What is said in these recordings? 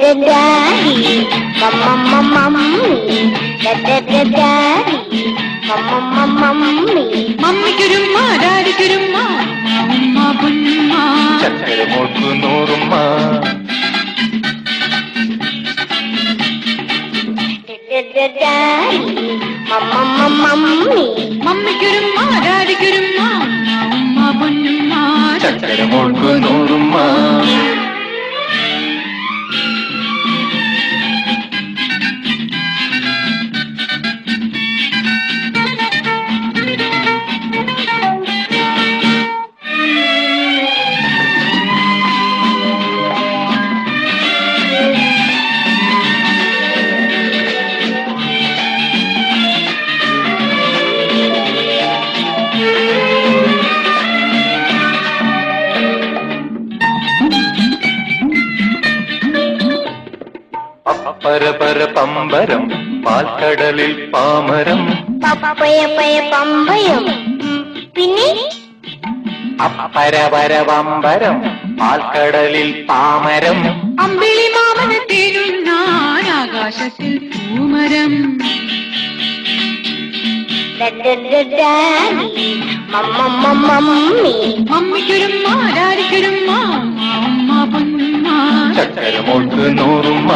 daddy mamma mummy daddy mamma mummy മമ്മിക്കൊരുമ്മ ഡാഡിക്കൊരുമ്മ ഉമ്മ പൊന്നുമ്മ ചക്കര മോൾക്ക് നൂറുമ്മ ഡാഡി മമ്മ മമ്മി മമ്മിക്കൊരുമ്മ ഡാഡിക്കൊരുമ്മ ഉമ്മ പൊന്നുമ്മ ചക്കര മോൾക്ക് നൂറുമ്മ പര പര പമ്പരം പാൽക്കടലിൽ പാമരം പപ്പയ പയ പമ്പയം ഉം, പിന്നെ അപ്പര പര പമ്പരം പാൽക്കടലിൽ പാമരം അമ്പിളി മാമനെ തേരുന്നാൻ ആകാശത്തിൽ പൂമരം ഡാഡി മമ്മ മമ്മി മമ്മിക്കൊരുമ്മ ഡാഡിക്കൊരുമ്മ ഉമ്മ പൊന്നുമ്മ ചക്കര മോൾക്ക് നൂറുമ്മ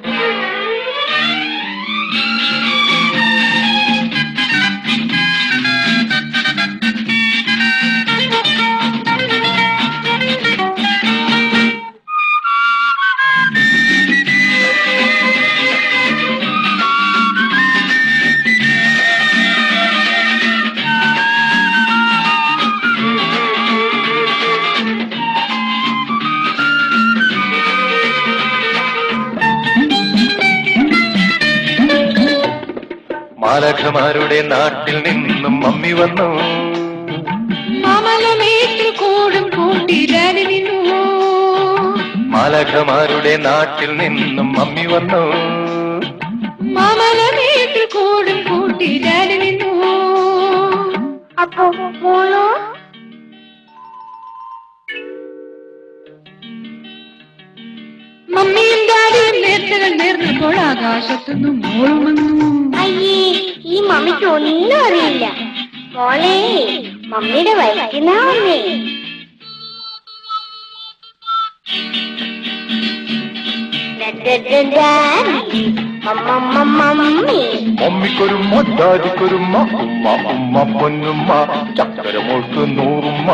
മാലഖമാരുടെ നാട്ടിൽ നിന്നും മമ്മി വന്നു മാമലമേറ്റിൽ കൂടും കൂട്ടി ഡാഡി നിന്നു മാലഖമാരുടെ നാട്ടിൽ നിന്നും മമ്മി വന്നു മാമലമേറ്റിൽ കൂടും കൂട്ടി ഡാഡി നിന്നു അപ്പൊ മോളോ മമ്മിയും ഡാഡിയും നേർച്ചകൾ നേർന്നപ്പോൾ ആകാശത്തുനിന്ന് മോളും വന്നു അയ്യേ ഈ മമ്മിക്ക് ഒന്നും അറിയില്ല മോളെ മമ്മിയുടെ വയറ്റിനാ വന്നേ ഡാഡി മമ്മ മമ്മി മമ്മിക്കൊരുമ്മ ഡാഡിക്കൊരുമ്മ ഉമ്മ ഉമ്മ പൊന്നുമ്മ ചക്കര മോൾക്ക് നൂറുമ്മ